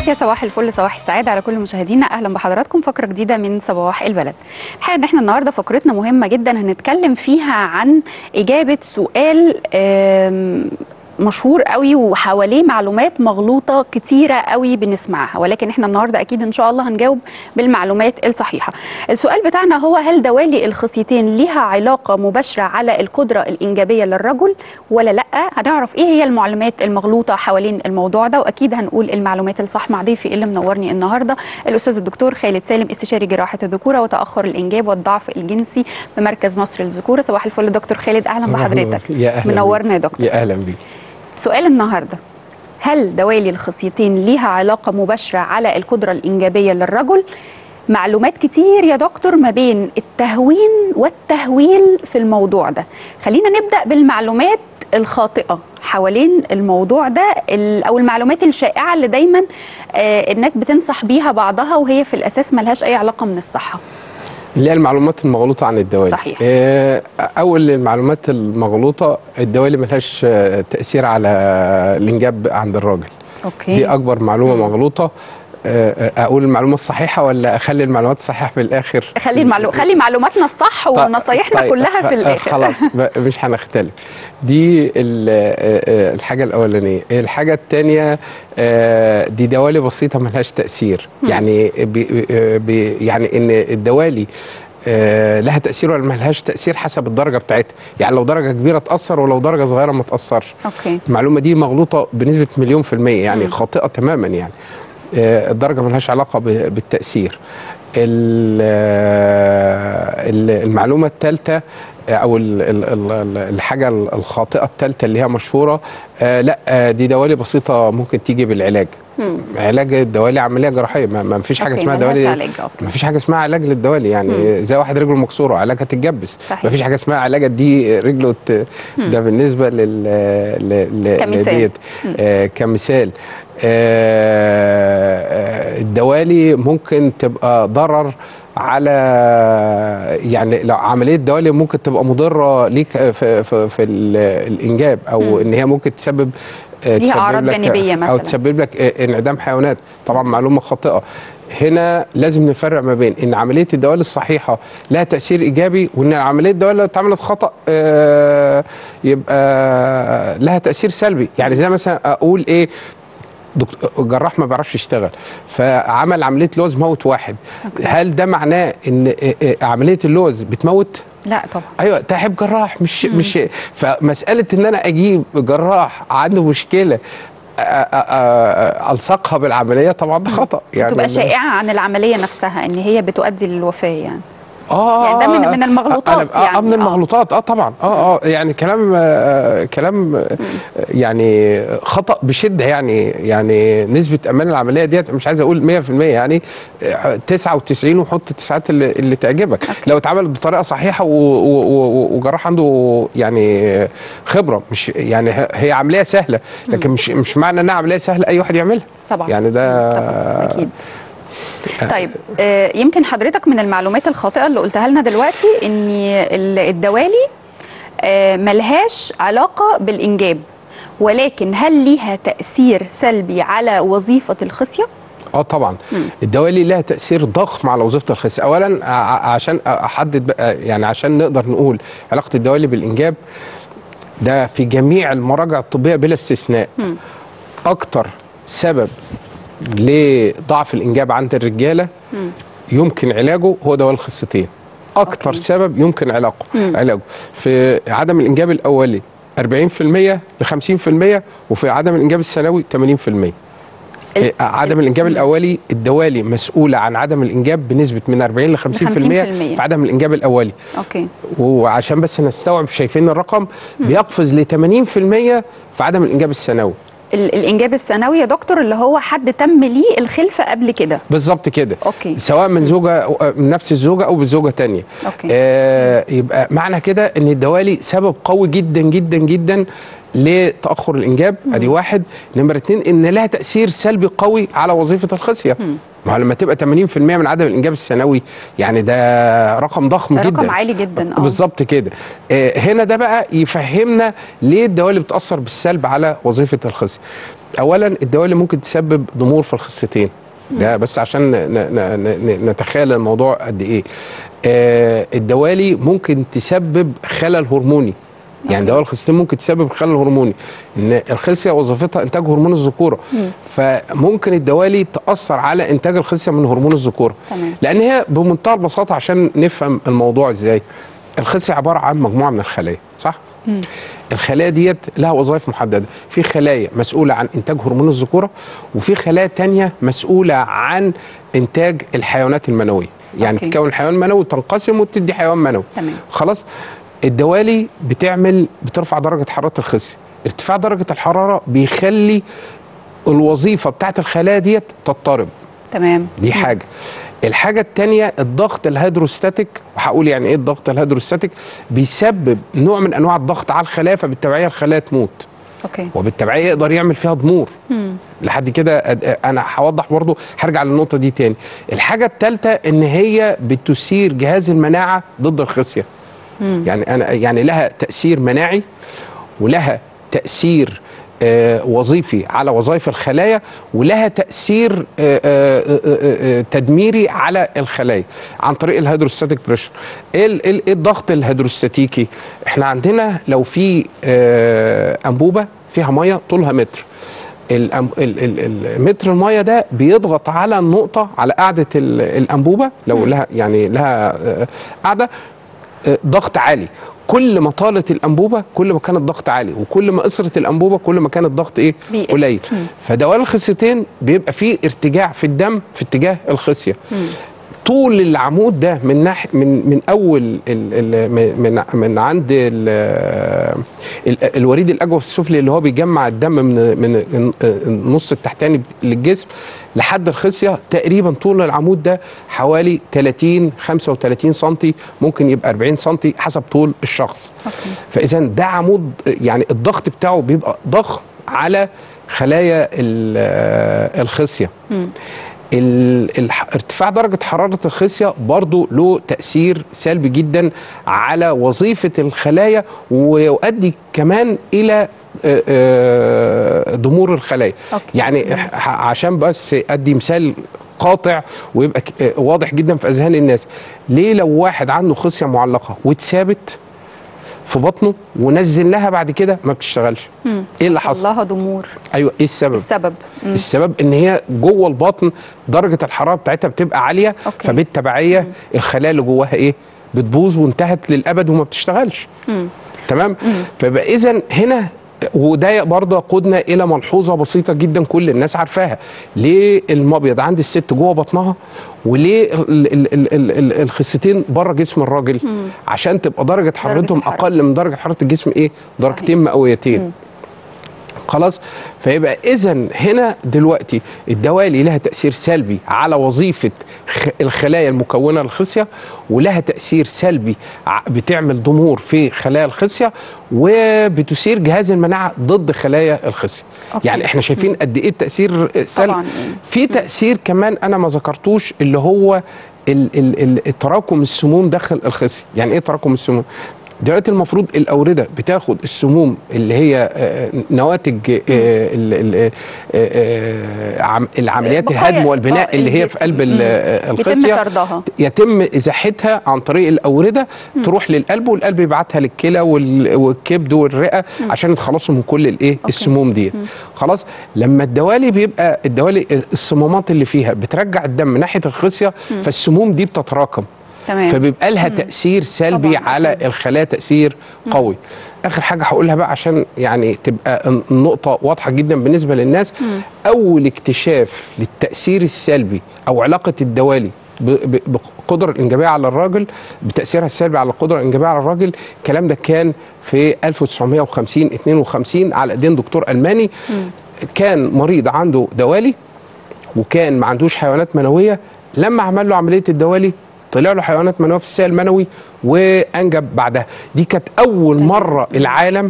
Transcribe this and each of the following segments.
يا صباح الفل صباح السعادة على كل مشاهدينا أهلا بحضراتكم فقرة جديدة من صباح البلد الحقيقة إن إحنا النهاردة فقرتنا مهمة جدا هنتكلم فيها عن إجابة سؤال آم، مشهور قوي وحواليه معلومات مغلوطة كتيرة قوي بنسمعها ولكن احنا النهاردة أكيد إن شاء الله هنجاوب بالمعلومات الصحيحة السؤال بتاعنا هو هل دوالي الخصيتين ليها علاقة مباشرة على القدرة الإنجابية للرجل ولا لأ هنعرف إيه هي المعلومات المغلوطة حوالين الموضوع ده وأكيد هنقول المعلومات الصح مع ضيفي اللي منورني النهاردة الأستاذ الدكتور خالد سالم استشاري جراحة الذكورة وتأخر الإنجاب والضعف الجنسي بمركز مصر للذكورة صباح الفل دكتور خالد أهلا صباح بحضرتك النور. يا أهلا منورنا يا دكتور يا اهلا بيك سؤال النهارده هل دوالي الخصيتين ليها علاقة مباشرة على القدرة الإنجابية للرجل؟ معلومات كتير يا دكتور ما بين التهوين والتهويل في الموضوع ده خلينا نبدأ بالمعلومات الخاطئة حوالين الموضوع ده ال- أو المعلومات الشائعة اللي دايما آه، الناس بتنصح بيها بعضها وهي في الأساس ملهاش أي علاقة من الصحة اللي هي المعلومات المغلوطه عن الدوالي صحيح. آه، اول المعلومات المغلوطه الدوالي ملهاش آه، تاثير على الانجاب عند الراجل أوكي دي اكبر معلومه مغلوطه آه، آه، اقول المعلومه الصحيحه ولا اخلي المعلومات الصحيحه في الاخر خلي المعلو... خلي معلوماتنا الصح طيب- ونصايحنا طيب، كلها في آه، الآخر خلاص ب- مش هنختلف دي ال- آه، آه، الحاجه الاولانيه الحاجه الثانيه دي دوالي بسيطه ملهاش تاثير يعني بي آه، بي يعني ان الدوالي آه، لها تاثير ولا ملهاش تاثير حسب الدرجه بتاعتها يعني لو درجه كبيره تاثر ولو درجه صغيره ما تاثرش أوكي المعلومه دي مغلوطه بنسبه مليون في الميه يعني مم. خاطئه تماما يعني آه، الدرجه ملهاش علاقه ب- بالتاثير ال- آه، ال- المعلومه الثالثه او ال- ال- ال- ال- الحاجه الخاطئه الثالثه اللي هي مشهوره آه، لا آه، دي دوالي بسيطه ممكن تيجي بالعلاج مم. علاج الدوالي عمليه جراحيه ما ما فيش حاجه أوكي، اسمها ملهاش دوالي علاج أصلا ما فيش حاجه اسمها علاج للدوالي يعني زي واحد رجله مكسوره علاجها تتجبس صحيح. ما فيش حاجه اسمها علاجها دي رجله ت... ده بالنسبه لل ل... ل... كمثال. لديت. آه كمثال آه آه، الدوالي ممكن تبقى ضرر على يعني لو عمليه دوالي ممكن تبقى مضره ليك في في, في ال- الانجاب او مم. ان هي ممكن تسبب آه، ليها تسبب أعراض لك- جانبية او مثلاً. تسبب لك آه، انعدام حيوانات طبعا معلومه خاطئه هنا لازم نفرق ما بين ان عمليه الدوالي الصحيحه لها تاثير ايجابي وان عمليه الدوالي لو اتعملت خطا آه، يبقى لها تاثير سلبي يعني زي مثلا اقول ايه دكتور الجراح ما بيعرفش يشتغل فعمل عمليه لوز موت واحد هل ده معناه ان آه، آه، عمليه اللوز بتموت لا طبعا ايوه تعب جراح مش مش فمساله ان انا اجيب جراح عنده مشكله أ- أ- أ- الصقها بالعمليه طبعا ده خطا يعني تبقى ده- شائعة عن العملية نفسها ان هي بتؤدي للوفاة يعني اه يعني ده من- آه، من المغلوطات أنا- آه يعني، آه من آه. المغلوطات اه طبعا اه اه يعني كلام آه كلام آه يعني خطا بشده يعني يعني نسبه امان العمليه ديت مش عايز اقول 100% يعني آه، 99 وحط التسعات اللي, اللي تعجبك أوكي. لو اتعملت بطريقه صحيحه و- و- و- وجراح عنده يعني خبره مش يعني ه- هي عمليه سهله لكن مش مش معنى انها عمليه سهله اي واحد يعملها طبعا يعني ده طبعا اكيد طيب آه، يمكن حضرتك من المعلومات الخاطئه اللي قلتها لنا دلوقتي ان ال- الدوالي آه، ملهاش علاقه بالانجاب ولكن هل ليها تاثير سلبي على وظيفه الخصيه اه طبعا مم. الدوالي لها تاثير ضخم على وظيفه الخصيه اولا ع- عشان احدد بقى يعني عشان نقدر نقول علاقه الدوالي بالانجاب ده في جميع المراجع الطبيه بلا استثناء مم. اكتر سبب لضعف الانجاب عند الرجاله مم. يمكن علاجه هو دوالي الخصيتين اكتر أوكي. سبب يمكن علاقه مم. علاجه في عدم الانجاب الاولي 40% ل 50% وفي عدم الانجاب الثانوي 80% ال- إيه، عدم الانجاب مم. الاولي الدوالي مسؤوله عن عدم الانجاب بنسبه من 40 ل 50% 50%. في عدم الانجاب الاولي اوكي وعشان بس نستوعب شايفين الرقم بيقفز ل 80% في عدم الانجاب الثانوي ال- الانجاب الثانوي يا دكتور اللي هو حد تم ليه الخلفه قبل كده بالظبط كده اوكي سواء من زوجه من نفس الزوجه او بزوجه تانية اوكي آه يبقى معنى كده ان الدوالي سبب قوي جدا جدا جدا لتاخر الانجاب ادي واحد نمره اتنين ان لها تاثير سلبي قوي على وظيفه الخصيه مم. ما هو لما تبقى 80% من عدم الانجاب الثانوي يعني ده رقم ضخم ده جدا رقم عالي جدا اه بالظبط كده آه هنا ده بقى يفهمنا ليه الدوالي بتاثر بالسلب على وظيفه الخصيه اولا الدوالي ممكن تسبب ضمور في الخصيتين ده بس عشان ن- ن- ن- نتخيل الموضوع قد ايه آه الدوالي ممكن تسبب خلل هرموني يعني دوالي الخصيتين ممكن تسبب خلل هرموني ان الخصيه وظيفتها انتاج هرمون الذكوره فممكن الدوالي تاثر على انتاج الخصيه من هرمون الذكوره تمام. لان هي بمنتهى البساطه عشان نفهم الموضوع ازاي الخصيه عباره عن مجموعه من الخلايا صح الخلايا ديت لها وظائف محدده في خلايا مسؤوله عن انتاج هرمون الذكوره وفي خلايا تانية مسؤوله عن انتاج الحيوانات المنويه يعني أوكي. تكون حيوان منوي وتنقسم وتدي حيوان منوي تمام. خلاص الدوالي بتعمل بترفع درجه حراره الخصيه ارتفاع درجه الحراره بيخلي الوظيفه بتاعت الخلايا ديت تضطرب تمام دي حاجه الحاجه الثانيه الضغط الهيدروستاتيك وهقول يعني ايه الضغط الهيدروستاتيك بيسبب نوع من انواع الضغط على الخلايا فبالتبعيه الخلايا تموت اوكي وبالتبعيه يقدر يعمل فيها ضمور لحد كده أد- انا هوضح برضو هرجع للنقطه دي تاني الحاجه الثالثه ان هي بتثير جهاز المناعه ضد الخصيه يعني انا يعني لها تاثير مناعي ولها تاثير آه، وظيفي على وظائف الخلايا ولها تاثير آه، آه، آه، آه، آه، تدميري على الخلايا عن طريق الهيدروستاتيك بريشر ايه ال- ال- إيه الضغط الهيدروستاتيكي احنا عندنا لو في آه، انبوبه فيها ميه طولها متر الأم- ال- ال- ال- متر الميه ده بيضغط على النقطه على قاعده ال- الانبوبه لو لها يعني لها آه، قاعده آه، ضغط عالي كل ما طالت الانبوبه كل ما كان الضغط عالي وكل ما قصرت الانبوبه كل ما كان الضغط ايه بيقل. قليل فدوال الخصيتين بيبقى فيه ارتجاع في الدم في اتجاه الخصيه طول العمود ده من ناحيه من من اول ال ال من من عند ال ال الوريد الاجوف السفلي اللي هو بيجمع الدم من من النص التحتاني للجسم لحد الخصيه تقريبا طول العمود ده حوالي 30 35 سم ممكن يبقى 40 سم حسب طول الشخص اوكي فاذا ده عمود يعني الضغط بتاعه بيبقى ضخم على خلايا ال- الخصيه ال- الح- ارتفاع درجة حرارة الخصية برضو له تأثير سلبي جدا على وظيفة الخلايا ويؤدي كمان إلى آه، آه، ضمور الخلايا أوكي. يعني ح- عشان بس أدي مثال قاطع ويبقى ك- آه، واضح جدا في أذهان الناس ليه لو واحد عنده خصية معلقة واتثابت في بطنه ونزلناها بعد كده ما بتشتغلش ايه اللي حصل لها ضمور ايوه ايه السبب السبب مم. السبب ان هي جوه البطن درجه الحراره بتاعتها بتبقى عاليه أوكي. فبالتبعيه الخلايا اللي جواها ايه بتبوظ وانتهت للابد وما بتشتغلش تمام فيبقى اذا هنا وده برضه يقودنا الى ملحوظه بسيطه جدا كل الناس عارفاها ليه المبيض عند الست جوه بطنها وليه ال- ال- ال- ال- ال- الخصيتين بره جسم الراجل عشان تبقى درجه حرارتهم الحرارة. اقل من درجه حراره الجسم ايه درجتين مئويتين خلاص فيبقى اذا هنا دلوقتي الدوالي لها تاثير سلبي على وظيفه خ- الخلايا المكونه للخصيه ولها تاثير سلبي ع- بتعمل ضمور في خلايا الخصيه وبتثير جهاز المناعه ضد خلايا الخصيه أوكي. يعني احنا شايفين قد ايه التاثير سلبي طبعاً. في تاثير كمان انا ما ذكرتوش اللي هو ال- ال- ال- تراكم السموم داخل الخصيه يعني ايه تراكم السموم دلوقتي المفروض الاورده بتاخد السموم اللي هي آه، نواتج آه، ال- ال- آه، آه، عم- العمليات بقايا- الهدم والبناء بقايا اللي هي في الجسم. قلب ال- مم. آه، يتم الخصيه طردها يتم ازاحتها عن طريق الاورده تروح للقلب والقلب يبعتها للكلى وال- والكبد والرئه عشان يتخلصوا من كل الايه السموم ديت خلاص لما الدوالي بيبقى الدوالي الصمامات اللي فيها بترجع الدم ناحيه الخصيه فالسموم دي بتتراكم تمام فبيبقى لها تاثير سلبي طبعاً. على الخلايا تاثير قوي اخر حاجه هقولها بقى عشان يعني تبقى النقطه واضحه جدا بالنسبه للناس اول اكتشاف للتاثير السلبي او علاقه الدوالي ب- ب- بالقدره الانجابيه على الراجل بتاثيرها السلبي على القدره الانجابيه على الراجل الكلام ده كان في 1950 52 على ايدين دكتور الماني كان مريض عنده دوالي وكان ما عندوش حيوانات منويه لما عمل له عمليه الدوالي طلع له حيوانات منويه في السائل المنوي وانجب بعدها دي كانت اول مره العالم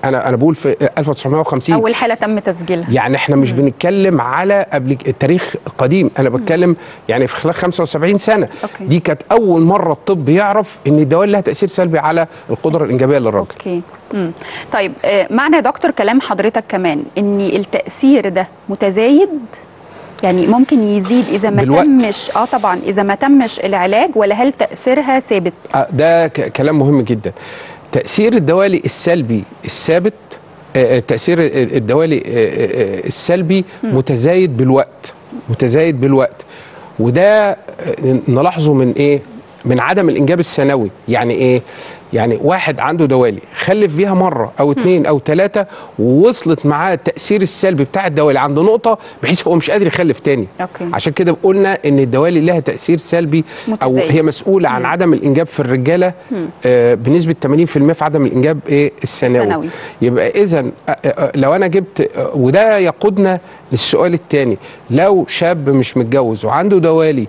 انا انا بقول في 1950 اول حاله تم تسجيلها يعني احنا مش بنتكلم على قبل التاريخ قديم انا بتكلم يعني في خلال 75 سنه أوكي. دي كانت اول مره الطب يعرف ان الدوال لها تاثير سلبي على القدره الانجابيه للراجل اوكي مم. طيب آه، معنى يا دكتور كلام حضرتك كمان ان التاثير ده متزايد يعني ممكن يزيد اذا ما بالوقت. تمش اه طبعا اذا ما تمش العلاج ولا هل تاثيرها ثابت آه، ده ك- كلام مهم جدا تاثير الدوالي السلبي الثابت آه، آه، تاثير الدوالي آه، آه، آه، السلبي متزايد بالوقت متزايد بالوقت وده آه، نلاحظه من ايه من عدم الانجاب السنوي يعني ايه يعني واحد عنده دوالي خلف بيها مره او اتنين او ثلاثه ووصلت معاه التاثير السلبي بتاع الدوالي عند نقطه بحيث هو مش قادر يخلف تاني أوكي. عشان كده قلنا ان الدوالي لها تاثير سلبي او متزايد. هي مسؤوله عن عدم الانجاب في الرجاله آه بنسبه 80% في عدم الانجاب ايه السنوي, السنوي. يبقى اذا لو انا جبت آه، وده يقودنا للسؤال الثاني لو شاب مش متجوز وعنده دوالي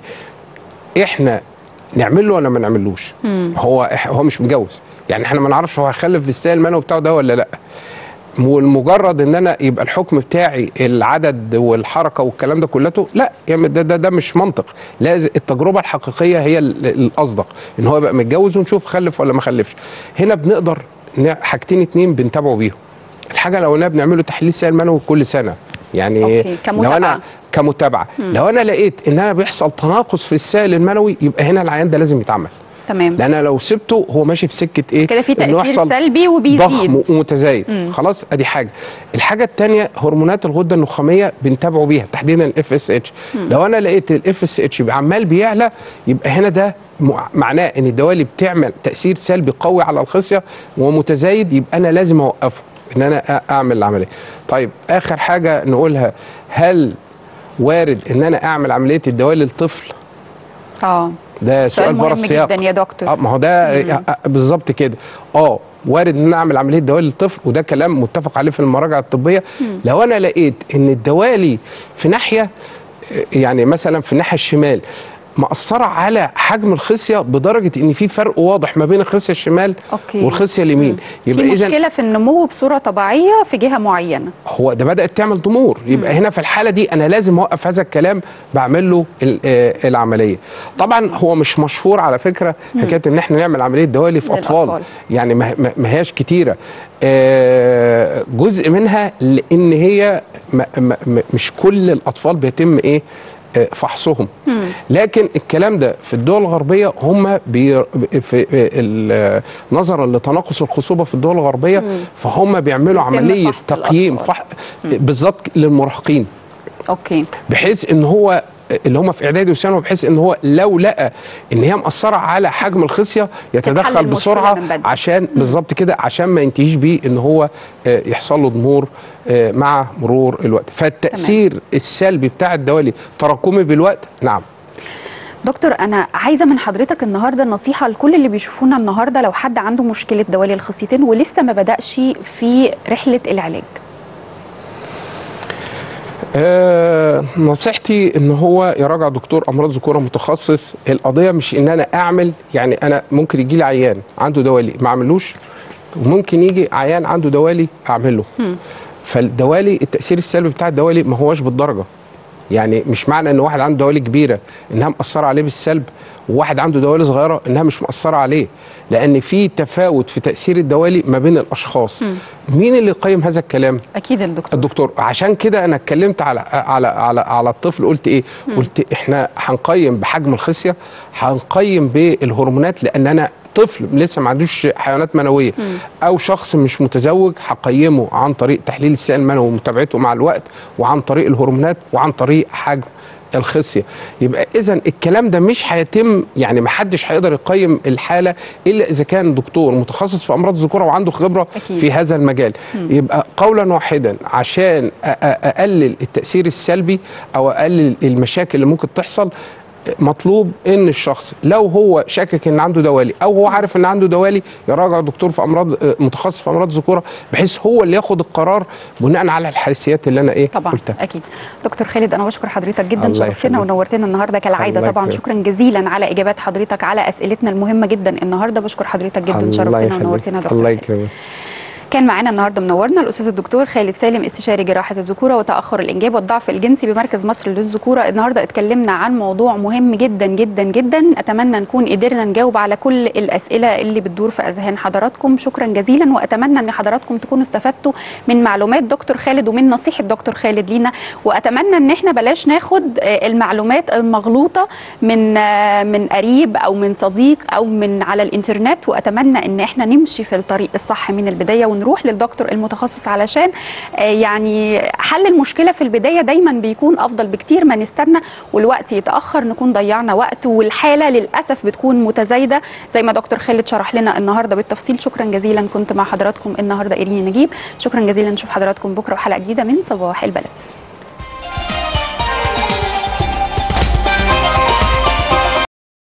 احنا نعمل له ولا ما نعملوش هو إح- هو مش متجوز يعني احنا ما نعرفش هو هيخلف بالسائل المنوي بتاعه ده ولا لا والمجرد ان انا يبقى الحكم بتاعي العدد والحركه والكلام ده كلته لا يعني ده ده, ده مش منطق لازم التجربه الحقيقيه هي ال- الاصدق ان هو يبقى متجوز ونشوف خلف ولا ما خلفش هنا بنقدر نع- حاجتين اتنين بنتابعه بيهم الحاجه الاولانيه بنعمله تحليل سائل منوي كل سنه يعني أوكي، لو كمتابعة. انا كمتابعه لو انا لقيت ان انا بيحصل تناقص في السائل المنوي يبقى هنا العيان ده لازم يتعمل تمام لان أنا لو سبته هو ماشي في سكه ايه كده في إنه تاثير يحصل سلبي وبيزيد ضخم ومتزايد خلاص ادي حاجه الحاجه الثانيه هرمونات الغده النخاميه بنتابعه بيها تحديدا الاف اس اتش لو انا لقيت الاف اس اتش عمال بيعلى يبقى هنا ده م- معناه ان الدوالي بتعمل تاثير سلبي قوي على الخصيه ومتزايد يبقى انا لازم اوقفه ان انا أ- اعمل العمليه طيب اخر حاجه نقولها هل وارد ان انا اعمل عمليه الدوالي للطفل اه ده سؤال سؤال بره مهم السياق جدا يا دكتور اه ما هو ده آه، آه، بالظبط كده اه وارد ان انا اعمل عمليه دوالي للطفل وده كلام متفق عليه في المراجع الطبيه لو انا لقيت ان الدوالي في ناحيه آه، يعني مثلا في الناحيه الشمال مأثرة على حجم الخصية بدرجة إن في فرق واضح ما بين الخصية الشمال أوكي. والخصية اليمين في مشكله في النمو بصوره طبيعيه في جهه معينه هو ده بدات تعمل ضمور يبقى هنا في الحاله دي انا لازم اوقف هذا الكلام بعمل له ال- آه، العمليه طبعا هو مش مشهور على فكره حكايه ان احنا نعمل عمليه دوالي في اطفال للأطفال. يعني ما ما- ما هياش كتيره آه، جزء منها لان هي ما- ما- ما- مش كل الاطفال بيتم ايه آه، فحصهم لكن الكلام ده في الدول الغربيه هم بي في ال- نظرا لتناقص الخصوبه في الدول الغربيه فهم بيعملوا يتم عمليه فحص تقييم الأطفال. فح... بالظبط للمراهقين اوكي بحيث ان هو اللي هم في اعدادي وثانوي بحيث ان هو لو لقى ان هي مأثره على حجم الخصيه يتدخل المشكلة بسرعه من بدري. عشان بالظبط كده عشان ما ينتهيش بيه ان هو آه، يحصل له ضمور آه، مع مرور الوقت فالتاثير السلبي بتاع الدوالي تراكمي بالوقت نعم دكتور انا عايزه من حضرتك النهارده نصيحه لكل اللي بيشوفونا النهارده لو حد عنده مشكله دوالي الخصيتين ولسه ما بداش في رحله العلاج آه نصيحتي ان هو يراجع دكتور امراض ذكوره متخصص القضيه مش ان انا اعمل يعني انا ممكن يجي لي عيان عنده دوالي ما اعملوش وممكن يجي عيان عنده دوالي اعمله فالدوالي التاثير السلبي بتاع الدوالي ما هوش بالدرجه يعني مش معنى ان واحد عنده دوالي كبيره انها مأثره عليه بالسلب وواحد عنده دوالي صغيره انها مش مأثره عليه لان في تفاوت في تاثير الدوالي ما بين الاشخاص مين اللي يقيم هذا الكلام اكيد الدكتور الدكتور عشان كده انا اتكلمت على على على على الطفل قلت ايه قلت احنا هنقيم بحجم الخصيه هنقيم بالهرمونات لان انا طفل لسه ما عندوش حيوانات منويه او شخص مش متزوج هقيمه عن طريق تحليل السائل المنوي ومتابعته مع الوقت وعن طريق الهرمونات وعن طريق حجم الخصيه يبقى اذا الكلام ده مش هيتم يعني ما حدش هيقدر يقيم الحاله الا اذا كان دكتور متخصص في امراض الذكوره وعنده خبره أكيد. في هذا المجال يبقى قولا واحدا عشان أ- أ- اقلل التاثير السلبي او اقلل المشاكل اللي ممكن تحصل مطلوب ان الشخص لو هو شاكك ان عنده دوالي او هو عارف ان عنده دوالي يراجع دكتور في امراض متخصص في امراض الذكوره بحيث هو اللي ياخد القرار بناء على الحيثيات اللي انا ايه طبعا قلتها اكيد دكتور خالد انا بشكر حضرتك جدا الله شرفتنا يخليك. ونورتنا النهارده كالعاده الله طبعا يكرمك. شكرا جزيلا على اجابات حضرتك على اسئلتنا المهمه جدا النهارده بشكر حضرتك جدا الله شرفتنا يخليك. ونورتنا دكتور الله خالد. يكرمك كان معانا النهارده منورنا الاستاذ الدكتور خالد سالم استشاري جراحه الذكوره وتاخر الانجاب والضعف الجنسي بمركز مصر للذكوره النهارده اتكلمنا عن موضوع مهم جدا جدا جدا اتمنى نكون قدرنا نجاوب على كل الاسئله اللي بتدور في اذهان حضراتكم شكرا جزيلا واتمنى ان حضراتكم تكونوا استفدتوا من معلومات دكتور خالد ومن نصيحه دكتور خالد لينا واتمنى ان احنا بلاش ناخد المعلومات المغلوطه من من قريب او من صديق او من على الانترنت واتمنى ان احنا نمشي في الطريق الصح من البدايه ونروح للدكتور المتخصص علشان يعني حل المشكله في البدايه دايما بيكون افضل بكتير ما نستنى والوقت يتاخر نكون ضيعنا وقت والحاله للاسف بتكون متزايده زي ما دكتور خالد شرح لنا النهارده بالتفصيل شكرا جزيلا كنت مع حضراتكم النهارده ايرين نجيب شكرا جزيلا نشوف حضراتكم بكره وحلقه جديده من صباح البلد